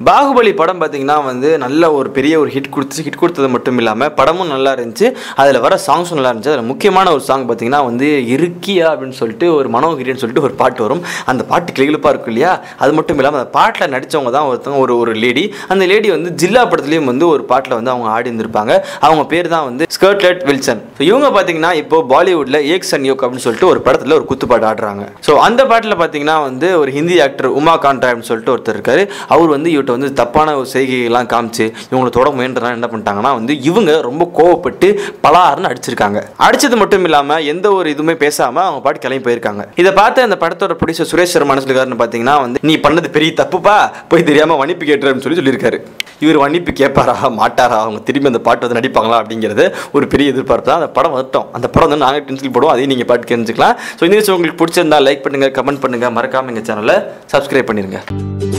பாகுபலி படம் பார்த்தீங்கன்னா வந்து நல்ல ஒரு பெரிய ஒரு ஹிட் கொடுத்து ஹிட் கொடுத்தது மட்டும் இல்லாமல் படமும் நல்லா இருந்துச்சு அதில் வர சாங்ஸும் நல்லா இருந்துச்சு அதில் முக்கியமான ஒரு சாங் பார்த்தீங்கன்னா வந்து இருக்கியா அப்படின்னு சொல்லிட்டு ஒரு மனோகிரின்னு சொல்லிட்டு ஒரு பாட்டு வரும் அந்த பாட்டு கிளிகிழப்பாக இருக்கும் இல்லையா அது மட்டும் இல்லாமல் அந்த பாட்டில் நடித்தவங்க தான் ஒருத்தவங்க ஒரு ஒரு லேடி அந்த லேடி வந்து ஜில்லா படத்துலேயும் வந்து ஒரு பாட்டில் வந்து அவங்க ஆடி இருந்திருப்பாங்க அவங்க பேர் தான் வந்து ஸ்கர்ட்லெட் வில்சன் ஸோ இவங்க பார்த்தீங்கன்னா இப்போ பாலிவுட்டில் ஏக் சன் யோக் அப்படின்னு சொல்லிட்டு ஒரு படத்தில் ஒரு குத்துப்பாட்டு ஆடுறாங்க ஸோ அந்த பாட்டில் பார்த்தீங்கன்னா வந்து ஒரு ஹிந்தி ஆக்டர் உமா கான்ட்ரா அப்படின்னு சொல்லிட்டு ஒருத்தர் இருக்காரு அவர் வந்து இவர்கிட்ட வந்து தப்பான ஒரு செய்கைகள்லாம் காமிச்சு இவங்களை தொட முயன்றனால என்ன பண்ணிட்டாங்கன்னா வந்து இவங்க ரொம்ப கோவப்பட்டு பலாருன்னு அடிச்சிருக்காங்க அடிச்சது மட்டும் இல்லாமல் எந்த ஒரு இதுவுமே பேசாமல் அவங்க பாட்டு கிளம்பி போயிருக்காங்க இதை பார்த்து அந்த படத்தோட ப்ரொடியூசர் சுரேஷ் சர்மா என்ன சொல்லிருக்காருன்னு பார்த்தீங்கன்னா வந்து நீ பண்ணது பெரிய தப்புப்பா போய் தெரியாமல் மன்னிப்பு கேட்டுறன்னு சொல்லி சொல்லியிருக்காரு இவர் மன்னிப்பு கேட்பாரா மாட்டாரா அவங்க திரும்பி அந்த பாட்டு வந்து நடிப்பாங்களா அப்படிங்கிறது ஒரு பெரிய எதிர்பார்ப்பு தான் அந்த படம் வரட்டும் அந்த படம் வந்து நாங்கள் டென்ஷன் போடுவோம் அதையும் நீங்கள் பாட்டு தெரிஞ்சுக்கலாம் ஸோ இந்த விஷயம் உங்களுக்கு பிடிச்சிருந்தா லைக் பண்ணுங்கள் கமெண்ட் பண்ணுங்கள் மறக்காமல் எங்கள் சேனலை சப்ஸ்கிரைப் பண்ணிடுங்க